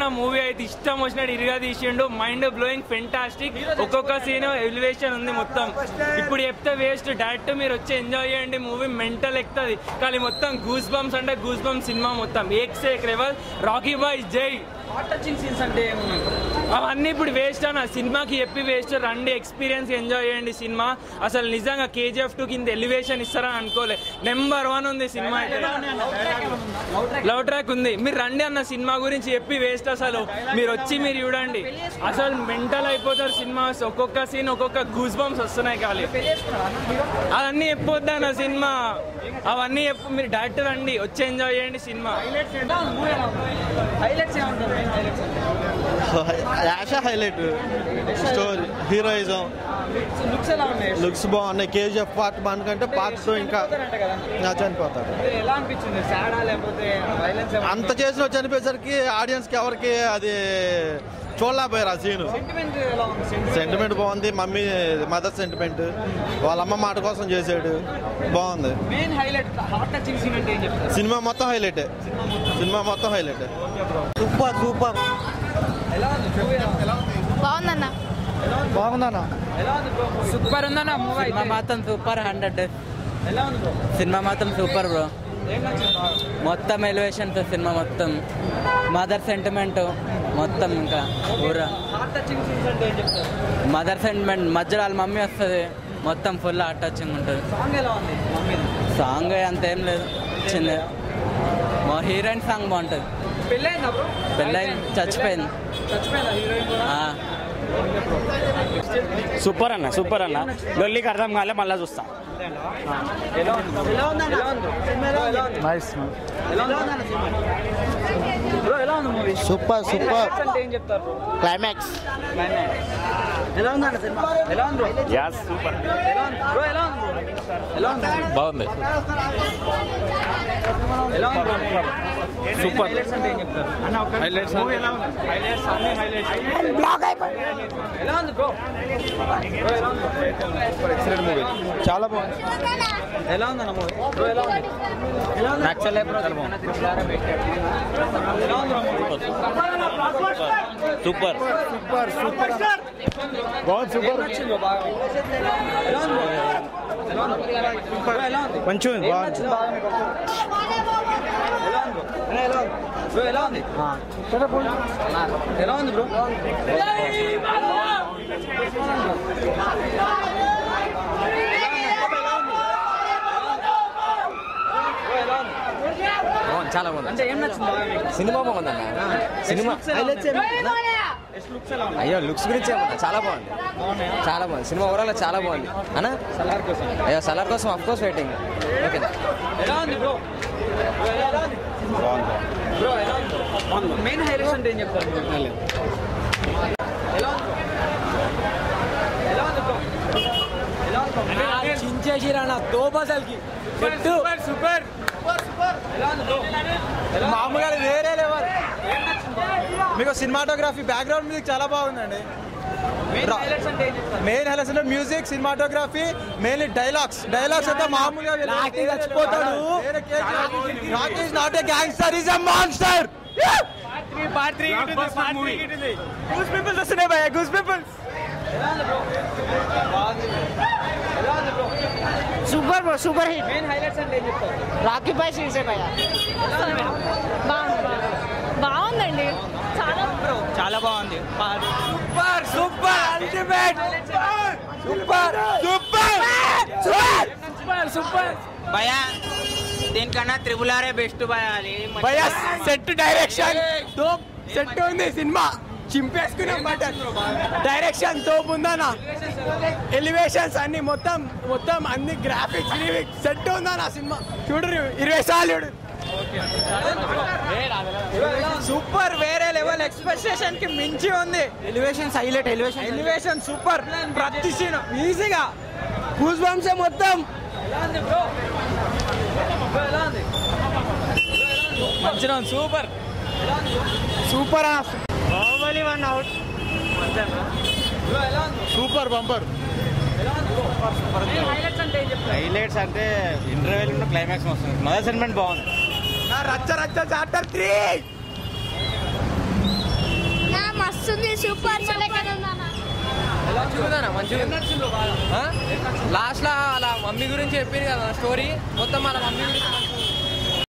అన్న మూవీ అయితే ఇష్టం వచ్చినట్టు ఇరుగా తీసిండు మైండ్ బ్లోయింగ్ ఫెంటాస్టిక్ ఒక్కొక్క సీన్ ఎలివేషన్ ఉంది మొత్తం ఇప్పుడు చెప్తే వేస్ట్ డైరెక్ట్ మీరు వచ్చి ఎంజాయ్ చేయండి మూవీ మెంటల్ ఎక్కుతుంది కానీ మొత్తం గూస్ బంప్స్ అంటే గూస్ బంప్ సినిమా మొత్తం ఏక్ సేక్ లెవెల్ రాకీ బాయ్ జై హార్ట్ టచింగ్ సీన్స్ అంటే ఏమున్నాయి అవన్నీ ఇప్పుడు వేస్ట్ అన్న సినిమాకి చెప్పి వేస్ట్ రండి ఎక్స్పీరియన్స్ ఎంజాయ్ చేయండి సినిమా అసలు నిజంగా కేజీఎఫ్ టూ కింద ఎలివేషన్ ఇస్తారని అనుకోలే నెంబర్ వన్ ఉంది సినిమా అయితే లవ్ ట్రాక్ ఉంది మీరు రండి అన్న సినిమా గురించి చెప్పి వేస్ట్ అసలు మీరు వచ్చి మీరు చూడండి అసలు మెంటల్ అయిపోతారు సినిమా ఒక్కొక్క సీన్ ఒక్కొక్క గూస్ బంప్స్ వస్తున్నాయి ఖాళీ అవన్నీ చెప్పొద్దు అన్న సినిమా అవన్నీ చెప్పు మీరు డైరెక్ట్ రండి వచ్చి ఎంజాయ్ చేయండి సినిమా హైలైట్స్ ఏమంటారు హైలైట్స్ యాషా హైలైట్ స్టోరీ హీరోయిజం లుక్స్ ఎలా ఉన్నాయి లుక్స్ బాగున్నాయి కేజీఎఫ్ పార్ట్ వన్ కంటే పార్ట్ టూ ఇంకా చనిపోతారంట కదా నా చనిపోతాడు అంటే ఎలా అనిపించింది సాడా లేకపోతే వైలెన్స్ అంత చేసిన చనిపోయేసరికి ఆడియన్స్కి ఎవరికి అది చూడలేకపోయారు ఆ సీను సెంటిమెంట్ ఎలా ఉంది సెంటిమెంట్ సెంటిమెంట్ బాగుంది మమ్మీ మదర్ సెంటిమెంట్ వాళ్ళ అమ్మ మాట కోసం చేసాడు బాగుంది main highlight heart touching scene అంటే ఏం చెప్తారు సినిమా మొత్తం హైలైట్ సినిమా మొత్తం హైలైట్ సూపర్ సూపర్ ఎలా ఉంది మూవీ ఎలా ఉంది బాగుందన్న బాగుందన్న ఎలా ఉంది బ్రో సూపర్ ఉందన్న మూవీ సినిమా మాత్రం సూపర్ హండ్రెడ్ ఎలా ఉంది బ్రో సినిమా మాత్రం సూపర్ బ్రో ఏం నచ్చింది బాగా మొత్తం ఎలివేషన్స్ సినిమా మొత్తం మదర్ సెంటిమెంట్ మొత్తం ఇంకా ఊరా హార్ట్ టచింగ్ సీన్స్ అంటే ఏం చెప్తారు మదర్ సెంటిమెంట్ మధ్యలో వాళ్ళ మమ్మీ వస్తుంది మొత్తం ఫుల్ హార్ట్ టచింగ్ ఉంటుంది సాంగ్ ఎలా ఉంది మమ్మీ సాంగ్ అంత ఏం లేదు చిన్న మా హీరోయిన్ సాంగ్ బాగుంటుంది పెళ్ళైందా బ్రో పెళ్ళైంది చచ్చిపోయింది చచ్చిపోయిందా హీరోయిన్ కూడా ఆ, సూపర్ అన్న సూపర్ అన్న లొల్లికి అర్థం కాలే మళ్ళీ చూస్తా ఎలా ఉంది ఎలా ఉంది ఎలా ఉంది సినిమా ఎలా ఉంది నైస్ ఎలా ఉంది సినిమా బ్రో ఎలా ఉంది మూవీ సూపర్ సూపర్ అంటే ఏం చెప్తారు బ్రో క్లైమాక్స్ ఎలా ఉంది అన్న సినిమా ఎలా ఉంది బ్రో యాస్ సూపర్ ఎలా ఉంది బ్రో ఎలా ఉంది బ్రో ఎలా ఉంది బాగుంది ఎలా ఉంది బ్రో సూపర్ హైలైట్స్ అంటే ఏం చెప్తారు హైలైట్స్ ఎలా ఉంది హైలైట్స్ అన్ని హైలైట్స్ ఎలా ఉంది బ్రో బ్రో ఎలా ఉంది ఎక్సలెంట్ మూవీ చాలా బాగుంది ఎలా ఉంది అన్న మూవీ బ్రో ఎలా ఉంది ఎలా ఉంది నచ్చలే బ్రో చాలా బాగుంది ఎలా ఉంది బ్రో సూపర్ బాగుంది సూపర్ నచ్చింది బ్రో బాగా ఎలా ఉంది బ్రో ఎలా ఉంది బ్రో ఎలా ఉంది మంచిగా ఉంది ఏం బాగుంది నచ్చింది బాగా మీకు ఎలా ఉంది బ్రో అన్న, ఎలా ఉంది బ్రో ఎలా ఉంది ఎలా ఉంది బ్రో బ్రో, ఎలా ఉంది చాలా బాగుంది అంటే ఏం నచ్చింది బాగా మీకు సినిమా బాగుందన్న సినిమా హైలైట్స్ లుక్స్ ఎలా ఉంది అయ్యో లుక్స్ గురించి ఏమన్నా చాలా బాగుంది బాగున్నాయా చాలా బాగుంది సినిమా ఓవరాల్ చాలా బాగుంది అన్న సలార్ కోసం అయ్యో సలార్ కోసం అఫ్ కోర్స్ వెయిటింగ్ ఓకే ఎలా ఉంది బ్రో బ్రో ఎలా ఉంది బ్రో ఎలా ఉంది మెయిన్ హైలైట్స్ అంటే ఏం చెప్తారు మీరు? ఎలా ఉంది బ్రో ఎలా ఉంది బ్రో ఎలా ఉంది బ్రో చించేసిరా దోబసల్కి సూపర్ సూపర్ ఎలా ఉంది బ్రో ఎలా ఉంది? మామూలుగా వేరే లెవెల్ ఏం నచ్చింది బ్రో? మీకు సినిమాటోగ్రఫీ బ్యాక్గ్రౌండ్ మ్యూజిక్ చాలా బాగుందండి మెయిన్ రా- హైలైట్స్ అంటే ఏం చెప్తారు మెయిన్ హైలైట్స్ అంటే music cinematography mainly dialogues dialogues అయితే మామూలుగా రాకీ చచ్చిపోతాడు. Rocky's not a gangster is a monster ఎలా ఉంది బ్రో బాగుంది ఎలా ఉంది bro super bro super hit main highlights అంటే ఏం చెప్తారు రాకీ బాయ్ శ్రీసే భయ్య బాగుంది బాగుందండి చాలా చాలా బాగుంది super super ultimate super super super super భయా దీనికన్నా త్రిబుల్ ఆరే బెస్ట్ భయా అది భయ సెట్ డైరెక్షన్ తోప్ సెట్ ఉంది సినిమా చింపేసుకునే బటన్ డైరెక్షన్ తోపు ఉందన్న ఎలివేషన్స్ అన్ని మొత్తం మొత్తం అన్ని గ్రాఫిక్స్ సెట్ ఉందన్న సినిమా చూడరు ఇరవై సార్లు చూడు సూపర్ వేరే లెవెల్ ఎక్స్పెక్టేషన్ కి మించి ఉంది elevations highlight elevation elevation super ప్రతి సీన్ ఈజీగా కూస్ బంప్స్ మొత్తం ఎలా ఉంది బ్రో బ్రో ఎలా ఉంది మంచిగా super super Baahubali one out bro ఎలా ఉంది సూపర్ బంపర్ ఎలా ఉంది బ్రో మెయిన్ హైలైట్స్ అంటే ఏం చెప్తారు హైలైట్స్ అంటే ఇంటర్వెల్ క్లైమాక్స్ వస్తుంది మదర్ సెంటిమెంట్ బాగుంది నా రచ్చ రచ్చ చాప్టర్ త్రీ సూపర్ సూపర్ మంచిగా మంచిగా లాస్ట్ లో అలా మమ్మీ గురించి చెప్పింది కదా స్టోరీ మొత్తం వాళ్ళ మమ్మీ గురించి